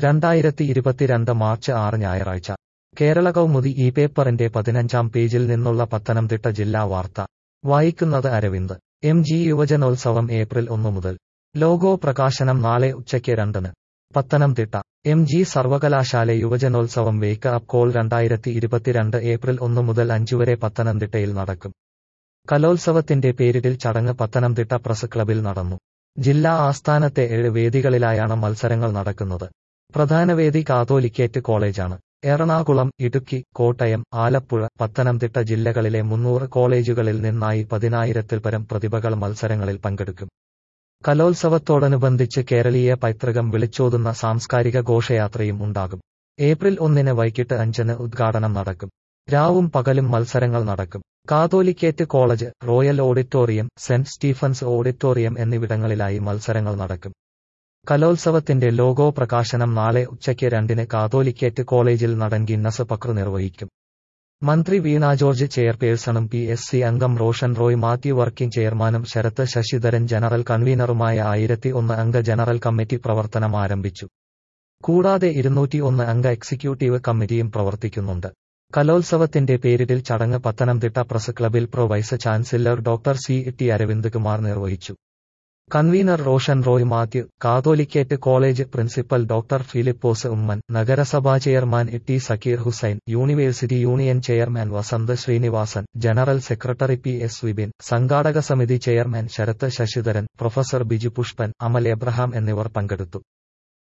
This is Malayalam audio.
രണ്ടായിരത്തി ഇരുപത്തിരണ്ട് മാർച്ച് ആറ് ഞായറാഴ്ച കേരള കൗമുദി ഈ പേപ്പറിന്റെ പതിനഞ്ചാം പേജിൽ നിന്നുള്ള പത്തനംതിട്ട ജില്ലാ വാർത്ത വായിക്കുന്നത് അരവിന്ദ് എം ജി യുവജനോത്സവം ഏപ്രിൽ ഒന്നു മുതൽ ലോഗോ പ്രകാശനം നാളെ ഉച്ചയ്ക്ക് രണ്ടിന് പത്തനംതിട്ട എം ജി സർവകലാശാല യുവജനോത്സവം വേക്ക് അപ്പ് കോൾ രണ്ടായിരത്തി ഇരുപത്തിരണ്ട് ഏപ്രിൽ ഒന്നു മുതൽ അഞ്ചു വരെ പത്തനംതിട്ടയിൽ നടക്കും കലോത്സവത്തിന്റെ പേരിൽ ചടങ്ങ് പത്തനംതിട്ട പ്രസ് ക്ലബിൽ നടന്നു ജില്ലാ ആസ്ഥാനത്തെ ഏഴ് വേദികളിലായാണ് മത്സരങ്ങൾ നടക്കുന്നത് പ്രധാന വേദി കാതോലിക്കേറ്റ് കോളേജാണ് എറണാകുളം ഇടുക്കി കോട്ടയം ആലപ്പുഴ പത്തനംതിട്ട ജില്ലകളിലെ മുന്നൂറ് കോളേജുകളിൽ നിന്നായി പതിനായിരത്തിൽ പരം പ്രതിഭകൾ മത്സരങ്ങളിൽ പങ്കെടുക്കും കലോത്സവത്തോടനുബന്ധിച്ച് കേരളീയ പൈതൃകം വിളിച്ചോതുന്ന സാംസ്കാരിക ഘോഷയാത്രയും ഉണ്ടാകും ഏപ്രിൽ ഒന്നിന് വൈകിട്ട് അഞ്ചിന് ഉദ്ഘാടനം നടക്കും രാവും പകലും മത്സരങ്ങൾ നടക്കും Catholicate College Royal Auditorium Saint Stephen's Auditorium എന്നിവിടങ്ങളിലായി മത്സരങ്ങൾ നടക്കും കലോത്സവത്തിന്റെ ലോഗോ പ്രകാശനം നാളെ ഉച്ചയ്ക്ക് രണ്ടിന് കാതോലിക്കേറ്റ് കോളേജിൽ നടൻ ഗിന്നസ് പക്രു നിർവഹിക്കും മന്ത്രി വീണ ജോർജ് ചെയർപേഴ്സണും പി എസ് സി അംഗം റോഷൻ റോയ് മാത്യു വർക്കിംഗ് ചെയർമാനും ശരത്ത് ശശിധരൻ ജനറൽ കൺവീനറുമായ ആയിരത്തി ഒന്ന് അംഗ ജനറൽ കമ്മിറ്റി പ്രവർത്തനം ആരംഭിച്ചു കൂടാതെ ഇരുന്നൂറ്റി ഒന്ന് അംഗ എക്സിക്യൂട്ടീവ് കമ്മിറ്റിയും പ്രവർത്തിക്കുന്നുണ്ട് കലോത്സവത്തിന്റെ പേരിൽ ചടങ്ങ് പത്തനംതിട്ട പ്രസ് ക്ലബിൽ pro vice chancellor doctor C T Aravind Kumar നിർവഹിച്ചു convener Roshan Roy Mathew Catholicate College principal doctor Philipose Oommen നഗരസഭാ chairman T Zakir Hussain university union chairman Vasanth Srinivasan general secretary P S Vipin സംഘാടക സമിതി chairman Sarath Sasidharan professor Biju Pushpan Amal Abraham എന്നിവർ പങ്കെടുത്തു